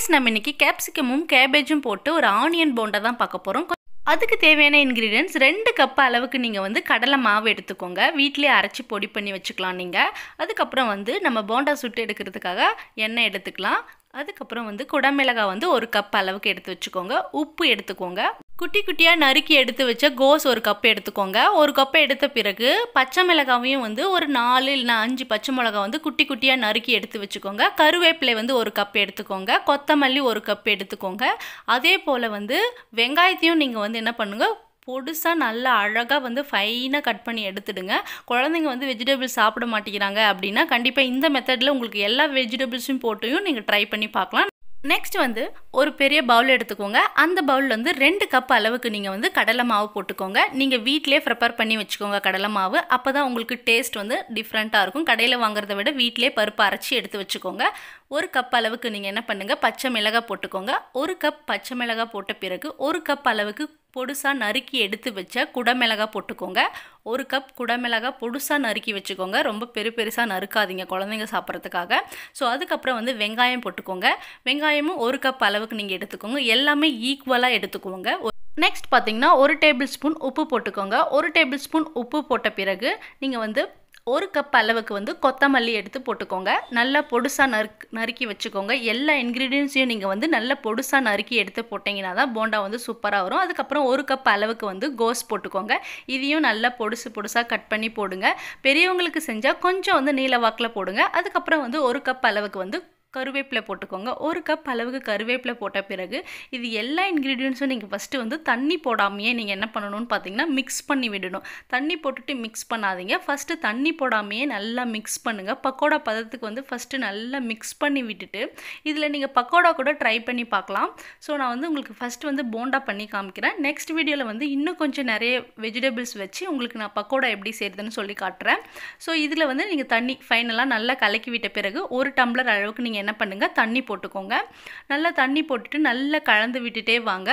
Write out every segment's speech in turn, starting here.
guys நம்ம இன்னைக்கு கேப்சிகமும் கேபேஜும் போட்டு ஒரு ஆனியன் போண்டா தான் பார்க்க போகிறோம் அதுக்கு தேவையான இன்க்ரீடியன்ஸ் ரெண்டு கப் அளவுக்கு நீங்கள் வந்து கடலை மாவு எடுத்துக்கோங்க வீட்டிலே அரைச்சி பொடி பண்ணி வச்சுக்கலாம் நீங்கள் அதுக்கப்புறம் வந்து நம்ம போண்டா சுட்டு எடுக்கிறதுக்காக எண்ணெய் எடுத்துக்கலாம் அதுக்கப்புறம் வந்து குடமிளகாய் வந்து ஒரு கப் அளவுக்கு எடுத்து வச்சுக்கோங்க உப்பு எடுத்துக்கோங்க குட்டி குட்டியாக நறுக்கி எடுத்து வச்ச கோஸ் ஒரு கப் எடுத்துக்கோங்க ஒரு கப்பை எடுத்த பிறகு பச்சை மிளகாவையும் வந்து ஒரு நாலு இல்லைனா அஞ்சு பச்சை மிளகா வந்து குட்டி குட்டியாக நறுக்கி எடுத்து வச்சுக்கோங்க கருவேப்பிலை வந்து ஒரு கப் எடுத்துக்கோங்க கொத்தமல்லி ஒரு கப் எடுத்துக்கோங்க அதே போல் வந்து வெங்காயத்தையும் நீங்கள் வந்து என்ன பண்ணுங்கள் பொடுசாக நல்லா அழகாக வந்து ஃபைனாக கட் பண்ணி எடுத்துடுங்க குழந்தைங்க வந்து வெஜிடபிள்ஸ் சாப்பிட மாட்டேங்கிறாங்க அப்படின்னா கண்டிப்பாக இந்த மெத்தடில் உங்களுக்கு எல்லா வெஜிடபிள்ஸும் போட்டையும் நீங்கள் ட்ரை பண்ணி பார்க்கலாம் நெக்ஸ்ட் வந்து ஒரு பெரிய பவுல் எடுத்துக்கோங்க அந்த பவுலில் வந்து ரெண்டு கப் அளவுக்கு நீங்கள் வந்து கடலை மாவு போட்டுக்கோங்க நீங்கள் வீட்டிலே ப்ரிப்பேர் பண்ணி வச்சுக்கோங்க கடலை மாவு அப்போ தான் உங்களுக்கு டேஸ்ட் வந்து டிஃப்ரெண்ட்டாக இருக்கும் கடையில் வாங்குறத விட வீட்டிலே பருப்பு அரைச்சி எடுத்து வச்சுக்கோங்க ஒரு கப் அளவுக்கு நீங்கள் என்ன பண்ணுங்கள் பச்சை மிளகாய் போட்டுக்கோங்க ஒரு கப் பச்சை மிளகாய் போட்ட பிறகு ஒரு கப் அளவுக்கு பொடுசாக நறுக்கி எடுத்து வச்ச குடமிளகா போட்டுக்கோங்க ஒரு கப் குடமிளகா பொடுசாக நறுக்கி வச்சுக்கோங்க ரொம்ப பெரு பெருசாக நறுக்காதீங்க குழந்தைங்க சாப்பிட்றதுக்காக ஸோ அதுக்கப்புறம் வந்து வெங்காயம் போட்டுக்கோங்க வெங்காயமும் ஒரு கப் அளவுக்கு நீங்கள் எடுத்துக்கோங்க எல்லாமே ஈக்குவலாக எடுத்துக்கோங்க நெக்ஸ்ட் பார்த்தீங்கன்னா ஒரு டேபிள் ஸ்பூன் உப்பு போட்டுக்கோங்க ஒரு டேபிள் ஸ்பூன் உப்பு போட்ட பிறகு நீங்கள் வந்து ஒரு கப் அளவுக்கு வந்து கொத்தமல்லி எடுத்து போட்டுக்கோங்க நல்லா பொடுசாக நறுக் நறுக்கி வச்சுக்கோங்க எல்லா இன்க்ரீடியன்ஸையும் நீங்கள் வந்து நல்ல பொடுசாக நறுக்கி எடுத்து போட்டிங்கன்னா தான் போண்டா வந்து சூப்பராக வரும் அதுக்கப்புறம் ஒரு கப் அளவுக்கு வந்து கோஸ் போட்டுக்கோங்க இதையும் நல்லா பொடுசு பொடுசாக கட் பண்ணி போடுங்க பெரியவங்களுக்கு செஞ்சால் கொஞ்சம் வந்து நீல வாக்கில் போடுங்க அதுக்கப்புறம் வந்து ஒரு கப் அளவுக்கு வந்து கருவேப்பிலை போட்டுக்கோங்க ஒரு கப் அளவுக்கு கருவேப்பிலை போட்ட பிறகு இது எல்லா இன்க்ரீடியன்ஸும் நீங்கள் ஃபஸ்ட்டு வந்து தண்ணி போடாமையே நீங்கள் என்ன பண்ணணும்னு பார்த்தீங்கன்னா மிக்ஸ் பண்ணி விடணும் தண்ணி போட்டுட்டு மிக்ஸ் பண்ணாதீங்க ஃபஸ்ட்டு தண்ணி போடாமையே நல்லா மிக்ஸ் பண்ணுங்கள் பக்கோடா பதத்துக்கு வந்து ஃபஸ்ட்டு நல்லா மிக்ஸ் பண்ணி விட்டுட்டு இதில் நீங்கள் பக்கோடா கூட ட்ரை பண்ணி பார்க்கலாம் ஸோ நான் வந்து உங்களுக்கு ஃபஸ்ட்டு வந்து போண்டா பண்ணி காமிக்கிறேன் நெக்ஸ்ட் வீடியோவில் வந்து இன்னும் கொஞ்சம் நிறைய வெஜிடபிள்ஸ் வச்சு உங்களுக்கு நான் பக்கோடா எப்படி செய்கிறதுன்னு சொல்லி காட்டுறேன் ஸோ இதில் வந்து நீங்கள் தண்ணி ஃபைனலாக நல்லா கலக்கி விட்ட பிறகு ஒரு டம்ளர் அளவுக்கு நீங்கள் என்ன பண்ணுங்கள் தண்ணி போட்டுக்கோங்க நல்லா தண்ணி போட்டுட்டு நல்லா கலந்து விட்டுட்டே வாங்க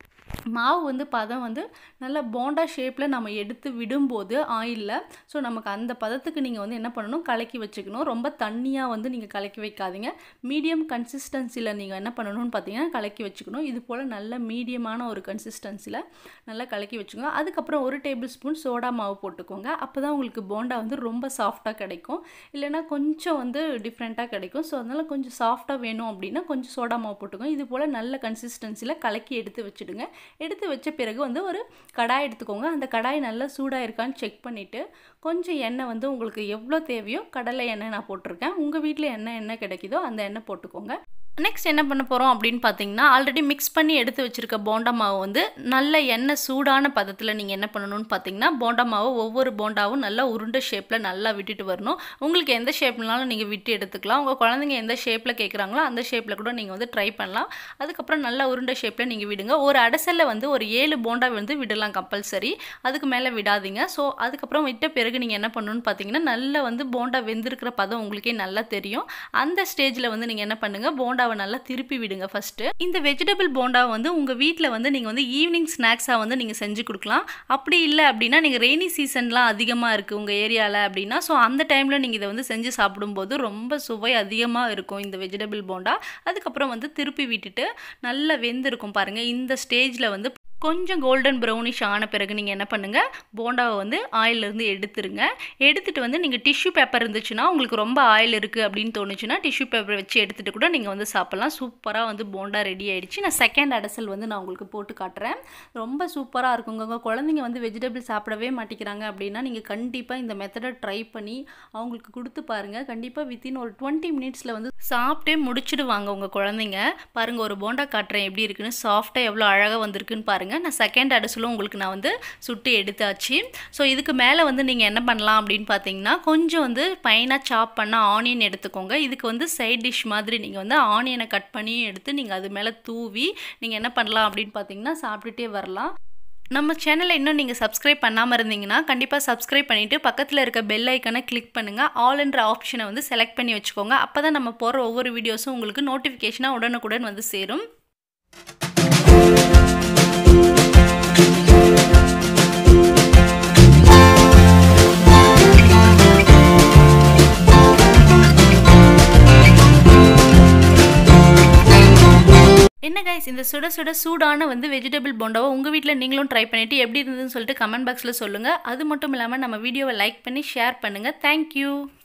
மாவு வந்து பதம் வந்து நல்லா போண்டா ஷேப்பில் நம்ம எடுத்து விடும்போது ஆயிலில் ஸோ நமக்கு அந்த பதத்துக்கு நீங்கள் வந்து என்ன பண்ணணும் கலக்கி வச்சுக்கணும் ரொம்ப தண்ணியாக வந்து நீங்கள் கலக்கி வைக்காதீங்க மீடியம் கன்சிஸ்டன்சியில் நீங்கள் என்ன பண்ணணும்னு பார்த்தீங்கன்னா கலக்கி வச்சுக்கணும் இது போல் நல்ல மீடியமான ஒரு கன்சிஸ்டன்சியில் நல்லா கலக்கி வச்சுக்கோங்க அதுக்கப்புறம் ஒரு டேபிள் ஸ்பூன் சோடா மாவு போட்டுக்கோங்க அப்போ தான் உங்களுக்கு போண்டா வந்து ரொம்ப சாஃப்டாக கிடைக்கும் இல்லைனா கொஞ்சம் வந்து டிஃப்ரெண்ட்டாக கிடைக்கும் ஸோ அதனால் கொஞ்சம் சாஃப்டாக வேணும் அப்படின்னா கொஞ்சம் சோடா மாவு போட்டுக்கோங்க இது போல் நல்ல கன்சிஸ்டன்சியில் கலக்கி எடுத்து வச்சுடுங்க எடுத்து வச்ச பிறகு வந்து ஒரு கடாய் எடுத்துக்கோங்க அந்த கடாய் நல்லா சூடாக இருக்கான்னு செக் பண்ணிவிட்டு கொஞ்சம் எண்ணெய் வந்து உங்களுக்கு எவ்வளோ தேவையோ கடலை எண்ணெய் நான் போட்டிருக்கேன் உங்கள் வீட்டில் என்ன எண்ணெய் கிடைக்குதோ அந்த எண்ணெய் போட்டுக்கோங்க நெக்ஸ்ட் என்ன பண்ண போகிறோம் அப்படின்னு பார்த்தீங்கன்னா ஆல்ரெடி மிக்ஸ் பண்ணி எடுத்து வச்சுருக்க போண்டா மாவு வந்து நல்ல எண்ணெய் சூடான பதத்தில் நீங்கள் என்ன பண்ணணும்னு பார்த்தீங்கன்னா போண்டா மாவு ஒவ்வொரு போண்டாவும் நல்லா உருண்டை ஷேப்பில் நல்லா விட்டுட்டு வரணும் உங்களுக்கு எந்த ஷேப்னாலும் நீங்கள் விட்டு எடுத்துக்கலாம் உங்கள் குழந்தைங்க எந்த ஷேப்பில் கேட்குறாங்களோ அந்த ஷேப்பில் கூட நீங்கள் வந்து ட்ரை பண்ணலாம் அதுக்கப்புறம் நல்லா உருண்டை ஷேப்பில் நீங்கள் விடுங்க ஒரு அடசலில் வந்து ஒரு ஏழு போண்டா வந்து விடலாம் கம்பல்சரி அதுக்கு மேலே விடாதீங்க ஸோ அதுக்கப்புறம் விட்ட பிறகு நீங்கள் என்ன பண்ணணும்னு பார்த்தீங்கன்னா நல்லா வந்து போண்டா வெந்திருக்கிற பதம் உங்களுக்கே நல்லா தெரியும் அந்த ஸ்டேஜில் வந்து நீங்கள் என்ன பண்ணுங்கள் போண்டா போண்டாவை நல்லா திருப்பி விடுங்க ஃபஸ்ட்டு இந்த வெஜிடபிள் போண்டாவை வந்து உங்கள் வீட்டில் வந்து நீங்கள் வந்து ஈவினிங் ஸ்நாக்ஸாக வந்து நீங்கள் செஞ்சு கொடுக்கலாம் அப்படி இல்லை அப்படின்னா நீங்கள் ரெய்னி சீசன்லாம் அதிகமாக இருக்குது உங்கள் ஏரியாவில் அப்படின்னா ஸோ அந்த டைமில் நீங்கள் இதை வந்து செஞ்சு சாப்பிடும்போது ரொம்ப சுவை அதிகமாக இருக்கும் இந்த வெஜிடபிள் போண்டா அதுக்கப்புறம் வந்து திருப்பி விட்டுட்டு நல்லா வெந்திருக்கும் பாருங்கள் இந்த ஸ்டேஜில் வந்து கொஞ்சம் கோல்டன் ப்ரௌனிஷ் ஆன பிறகு நீங்கள் என்ன பண்ணுங்கள் போண்டாவை வந்து ஆயிலிருந்து எடுத்துருங்க எடுத்துகிட்டு வந்து நீங்கள் டிஷ்யூ பேப்பர் இருந்துச்சுன்னா உங்களுக்கு ரொம்ப ஆயில் இருக்குது அப்படின்னு தோணுச்சுன்னா டிஷ்யூ பேப்பர் வச்சு எடுத்துகிட்டு கூட நீங்கள் வந்து சாப்பிட்லாம் சூப்பராக வந்து போண்டா ரெடி ஆகிடுச்சு நான் செகண்ட் அடசல் வந்து நான் உங்களுக்கு போட்டு காட்டுறேன் ரொம்ப சூப்பராக இருக்குங்க உங்கள் குழந்தைங்க வந்து வெஜிடபிள் சாப்பிடவே மாட்டேங்கிறாங்க அப்படின்னா நீங்கள் கண்டிப்பாக இந்த மெத்தடை ட்ரை பண்ணி அவங்களுக்கு கொடுத்து பாருங்கள் கண்டிப்பாக வித்தின் ஒரு டுவெண்ட்டி மினிட்ஸில் வந்து சாப்பிட்டே முடிச்சிடுவாங்க உங்கள் குழந்தைங்க பாருங்கள் ஒரு போண்டா காட்டுறேன் எப்படி இருக்குன்னு சாஃப்டாக எவ்வளோ அழகாக வந்திருக்குன்னு பாருங்கள் பாருங்கள் நான் செகண்ட் அடிசலும் உங்களுக்கு நான் வந்து சுட்டு எடுத்தாச்சு ஸோ இதுக்கு மேலே வந்து நீங்கள் என்ன பண்ணலாம் அப்படின்னு பார்த்தீங்கன்னா கொஞ்சம் வந்து பைனாக சாப் பண்ண ஆனியன் எடுத்துக்கோங்க இதுக்கு வந்து சைட் டிஷ் மாதிரி நீங்கள் வந்து ஆனியனை கட் பண்ணி எடுத்து நீங்கள் அது மேலே தூவி நீங்கள் என்ன பண்ணலாம் அப்படின்னு பார்த்தீங்கன்னா சாப்பிட்டுட்டே வரலாம் நம்ம சேனலை இன்னும் நீங்கள் சப்ஸ்கிரைப் பண்ணாமல் இருந்தீங்கன்னா கண்டிப்பாக சப்ஸ்கிரைப் பண்ணிவிட்டு பக்கத்தில் இருக்க பெல் ஐக்கனை கிளிக் பண்ணுங்கள் ஆல் என்ற ஆப்ஷனை வந்து செலக்ட் பண்ணி வச்சுக்கோங்க அப்போ தான் நம்ம போகிற ஒவ்வொரு வீடியோஸும் உங்களுக்கு நோட்டிஃபிகேஷனாக உடனுக்குடன் வந்து சேரும் கைஸ் இந்த சுட சுட சூடான வந்து வெஜிடபிள் போண்டாவை உங்கள் வீட்டில் நீங்களும் ட்ரை பண்ணிவிட்டு எப்படி இருந்ததுன்னு சொல்லிட்டு கமெண்ட் பாக்ஸில் சொல்லுங்கள் அது மட்டும் இல்லாமல் நம்ம வீடியோவை லைக் பண்ணி ஷேர் பண்ணுங்கள் தேங்க்யூ